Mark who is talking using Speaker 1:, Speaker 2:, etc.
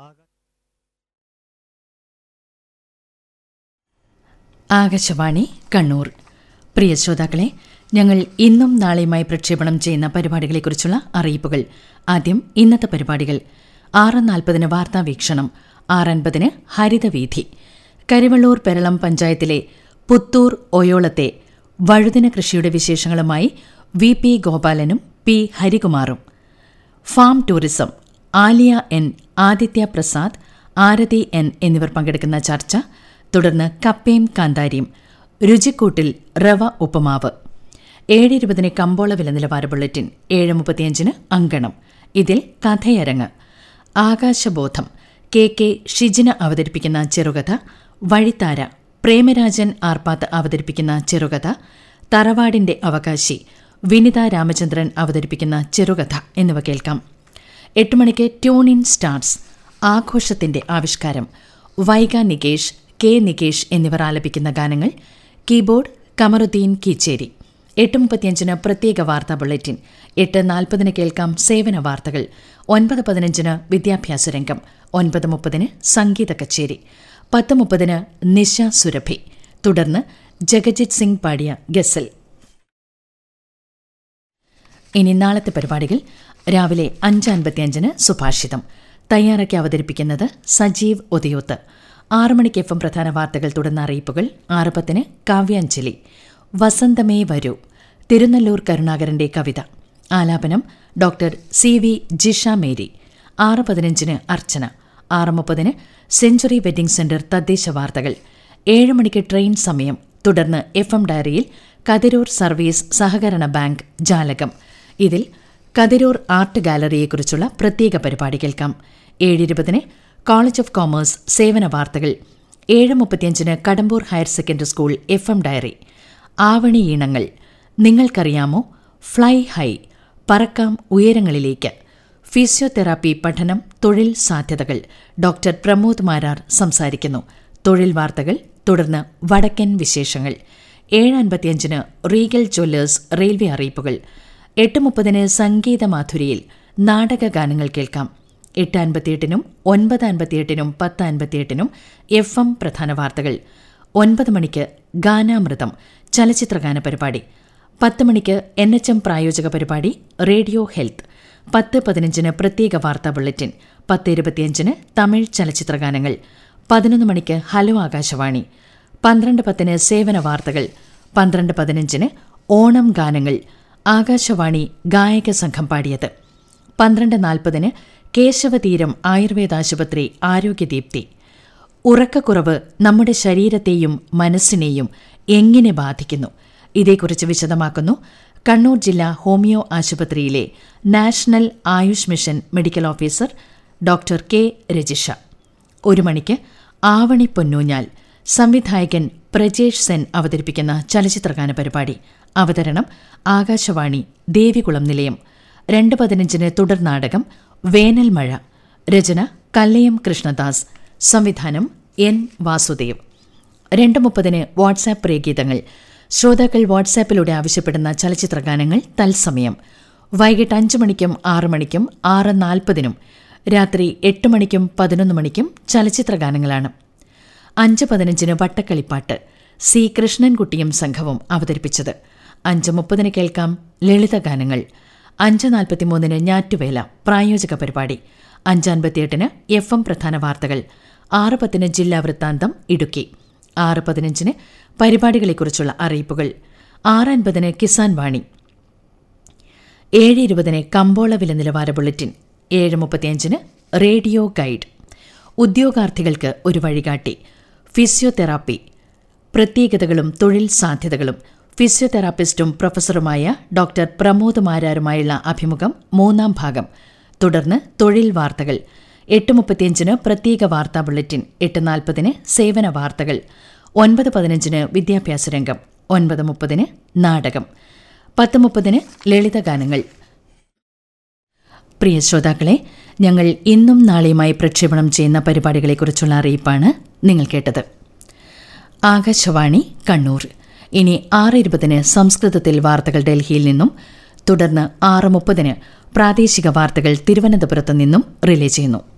Speaker 1: ആകാശവാണി കണ്ണൂർ പ്രിയ ശ്രോതാക്കളെ ഞങ്ങൾ ഇന്നും നാളെയുമായി പ്രക്ഷേപണം ചെയ്യുന്ന പരിപാടികളെക്കുറിച്ചുള്ള അറിയിപ്പുകൾ ആദ്യം ഇന്നത്തെ പരിപാടികൾ ആറ് നാൽപ്പതിന് വാർത്താ വീക്ഷണം ആറ് അൻപതിന് ഹരിതവീഥി കരിവള്ളൂർ പെരളം പഞ്ചായത്തിലെ പുത്തൂർ ഒയോളത്തെ വഴുതിന കൃഷിയുടെ വിശേഷങ്ങളുമായി വി പി ഗോപാലനും പി ഹരികുമാറും farm tourism Aliya N Aditya Prasad Aarathi N എന്നിവർ പങ്കെടുക്കുന്ന ചർച്ച തുടർന്ന് കപ്പയും കാന്താരിയും രുചിക്കൂട്ടിൽ റവ ഉപ്പുമാവ് ഏഴ് ഇരുപതിന് കമ്പോള വില നിലവാര ബുള്ളറ്റിൻ ഏഴ് മുപ്പത്തിയഞ്ചിന് അങ്കണം ഇതിൽ കഥയരങ്ങ് ആകാശബോധം കെ കെ ഷിജിന അവതരിപ്പിക്കുന്ന ചെറുകഥ വഴിത്താര പ്രേമരാജൻ ആർപ്പാത്ത് അവതരിപ്പിക്കുന്ന ചെറുകഥ തറവാടിന്റെ അവകാശി വിനിത രാമചന്ദ്രൻ അവതരിപ്പിക്കുന്ന ചെറുകഥ എന്നിവ കേൾക്കാം എട്ട് മണിക്ക് ട്യൂൺ ഇൻ സ്റ്റാർസ് ആഘോഷത്തിന്റെ ആവിഷ്കാരം വൈഗ നികേഷ് കെ നികേഷ് എന്നിവർ ആലപിക്കുന്ന ഗാനങ്ങൾ കീബോർഡ് കമറുദ്ദീൻ കീച്ചേരി എട്ട് മുപ്പത്തിയഞ്ചിന് പ്രത്യേക വാർത്താ ബുള്ളറ്റിൻ എട്ട് നാൽപ്പതിന് കേൾക്കാം സേവന വാർത്തകൾ ഒൻപത് പതിനഞ്ചിന് വിദ്യാഭ്യാസ രംഗം ഒൻപത് മുപ്പതിന് സംഗീത കച്ചേരി പത്ത് മുപ്പതിന് നിശ സുരഭി തുടർന്ന് ജഗജിത് സിംഗ് പാടിയ ഗസൽ ഇനി നാളത്തെ പരിപാടികൾ രാവിലെ അഞ്ച് അൻപത്തിയഞ്ചിന് സുഭാഷിതം തയ്യാറാക്കി അവതരിപ്പിക്കുന്നത് സജീവ് ഉദയോത്ത് ആറ് മണിക്ക് എഫ് എം പ്രധാന വാർത്തകൾ തുടർന്ന അറിയിപ്പുകൾ ആറ് പത്തിന് കാവ്യാഞ്ജലി വസന്തമേ വരൂ തിരുനെല്ലൂർ കരുണാകരന്റെ കവിത ആലാപനം doctor C V Jisha Mary ആറ് പതിനഞ്ചിന് അർച്ചന ആറ് മുപ്പതിന് സെഞ്ചുറി വെഡിംഗ് സെന്റർ തദ്ദേശ വാർത്തകൾ ഏഴ് മണിക്ക് ട്രെയിൻ സമയം തുടർന്ന് എഫ് എം ഡയറിയിൽ കതിരൂർ സർവീസ് സഹകരണ ബാങ്ക് ജാലകം ഇതിൽ കതിരൂർ ആർട്ട് ഗാലറിയെക്കുറിച്ചുള്ള പ്രത്യേക പരിപാടി കേൾക്കാം ഏഴിരുപതിന് കോളേജ് ഓഫ് കോമേഴ്സ് സേവന വാർത്തകൾ ഏഴ് മുപ്പത്തിയഞ്ചിന് Kadambur higher secondary school F M diary ആവണി ഈണങ്ങൾ നിങ്ങൾക്കറിയാമോ ഫ്ലൈ ഹൈ പറക്കാം ഉയരങ്ങളിലേക്ക് ഫിസിയോതെറാപ്പി പഠനം തൊഴിൽ സാധ്യതകൾ ഡോക്ടർ പ്രമോദ് മാരാർ സംസാരിക്കുന്നു തൊഴിൽ വാർത്തകൾ തുടർന്ന് വടക്കൻ വിശേഷങ്ങൾ ഏഴ് അൻപത്തിയഞ്ചിന് റീഗൽ ജ്വല്ലേഴ്സ് റെയിൽവേ അറിയിപ്പുകൾ എട്ട് മുപ്പതിന് സംഗീത മാധുരിയിൽ നാടക ഗാനങ്ങൾ കേൾക്കാം എട്ട് അൻപത്തിയെട്ടിനും ഒൻപത് അൻപത്തിയെട്ടിനും പത്ത് അൻപത്തിയെട്ടിനും എഫ് എം പ്രധാന വാർത്തകൾ ഒൻപത് മണിക്ക് ഗാനാമൃതം ചലച്ചിത്രഗാന പരിപാടി പത്ത് മണിക്ക് എൻ എച്ച് എം പ്രായോജക പരിപാടി റേഡിയോ ഹെൽത്ത് പത്ത് പതിനഞ്ചിന് പ്രത്യേക വാർത്താ ബുള്ളറ്റിൻ പത്ത് ഇരുപത്തിയഞ്ചിന് തമിഴ് ചലച്ചിത്രഗാനങ്ങൾ പതിനൊന്ന് മണിക്ക് ഹലോ ആകാശവാണി പന്ത്രണ്ട് പത്തിന് സേവന വാർത്തകൾ പന്ത്രണ്ട് പതിനഞ്ചിന് ഓണം ഗാനങ്ങൾ ആകാശവാണി ഗായക സംഘം പാടിയത് പന്ത്രണ്ട് നാൽപ്പതിന് കേശവതീരം ആയുർവേദ ആശുപത്രി ആരോഗ്യദീപ്തി ഉറക്കക്കുറവ് നമ്മുടെ ശരീരത്തെയും മനസ്സിനെയും എങ്ങനെ ബാധിക്കുന്നു ഇതേക്കുറിച്ച് വിശദമാക്കുന്നു കണ്ണൂർ ജില്ലാ ഹോമിയോ ആശുപത്രിയിലെ national Ayush mission medical officer doctor K Rajisha ഒരു മണിക്ക് ആവണി പൊന്നൂഞ്ഞാൽ സംവിധായകൻ പ്രജേഷ് സെൻ അവതരിപ്പിക്കുന്ന ചലച്ചിത്രഗാന പരിപാടി അവതരണം ആകാശവാണി ദേവികുളം നിലയം രണ്ട് പതിനഞ്ചിന് തുടർ നാടകം വേനൽ മഴ രചന കല്ലയം കൃഷ്ണദാസ് സംവിധാനം എൻ വാസുദേവ് രണ്ട് മുപ്പതിന് വാട്സാപ്പ് പ്രേഗീതങ്ങൾ ശ്രോതാക്കൾ വാട്സാപ്പിലൂടെ ആവശ്യപ്പെടുന്ന ചലച്ചിത്രഗാനങ്ങൾ തത്സമയം വൈകിട്ട് അഞ്ച് മണിക്കും ആറ് മണിക്കും ആറ് നാൽപ്പതിനും രാത്രി എട്ട് മണിക്കും പതിനൊന്ന് മണിക്കും ചലച്ചിത്രഗാനങ്ങളാണ് അഞ്ച് പതിനഞ്ചിന് വട്ടക്കളിപ്പാട്ട് സി കൃഷ്ണൻകുട്ടിയും സംഘവും അവതരിപ്പിച്ചത് അഞ്ച് മുപ്പതിന് കേൾക്കാം ലളിതഗാനങ്ങൾ അഞ്ച് നാൽപ്പത്തിമൂന്നിന് ഞാറ്റുവേല പ്രായോജക പരിപാടി അഞ്ച് അൻപത്തിയെട്ടിന് എഫ് എം പ്രധാന വാർത്തകൾ ആറ് പത്തിന് ജില്ലാ വൃത്താന്തം ഇടുക്കി ആറ് പതിനഞ്ചിന് പരിപാടികളെക്കുറിച്ചുള്ള അറിയിപ്പുകൾ ആറ് അൻപതിന് കിസാൻ വാണി ഏഴ് ഇരുപതിന് കമ്പോള വില നിലവാര ബുള്ളറ്റിൻ ഏഴ് മുപ്പത്തിയഞ്ചിന് റേഡിയോ ഗൈഡ് ഉദ്യോഗാർത്ഥികൾക്ക് ഒരു വഴികാട്ടി ഫിസിയോതെറാപ്പി പ്രത്യേകതകളും തൊഴിൽ സാധ്യതകളും ഫിസിയോതെറാപ്പിസ്റ്റും പ്രൊഫസറുമായ ഡോക്ടർ പ്രമോദ് മാരാരുമായുള്ള അഭിമുഖം മൂന്നാം ഭാഗം തുടർന്ന് തൊഴിൽ വാർത്തകൾ എട്ട് മുപ്പത്തിയഞ്ചിന് പ്രത്യേക വാർത്താ ബുള്ളറ്റിൻ എട്ട് നാൽപ്പതിന് സേവന വാർത്തകൾ ഒൻപത് പതിനഞ്ചിന് വിദ്യാഭ്യാസ രംഗം ഒൻപത് മുപ്പതിന് നാടകം പത്ത് മുപ്പതിന് ലളിതഗാനങ്ങൾ പ്രിയ ശ്രോതാക്കളെ ഞങ്ങൾ ഇന്നും നാളെയുമായി പ്രക്ഷേപണം ചെയ്യുന്ന പരിപാടികളെക്കുറിച്ചുള്ള അറിയിപ്പാണ് നിങ്ങൾ കേട്ടത് ആകാശവാണി കണ്ണൂർ ഇനി ആറ് ഇരുപതിന് സംസ്കൃതത്തിൽ വാർത്തകൾ ഡൽഹിയിൽ നിന്നും തുടർന്ന് ആറ് മുപ്പതിന് പ്രാദേശിക വാർത്തകൾ തിരുവനന്തപുരത്ത് നിന്നും റിലേ ചെയ്യുന്നു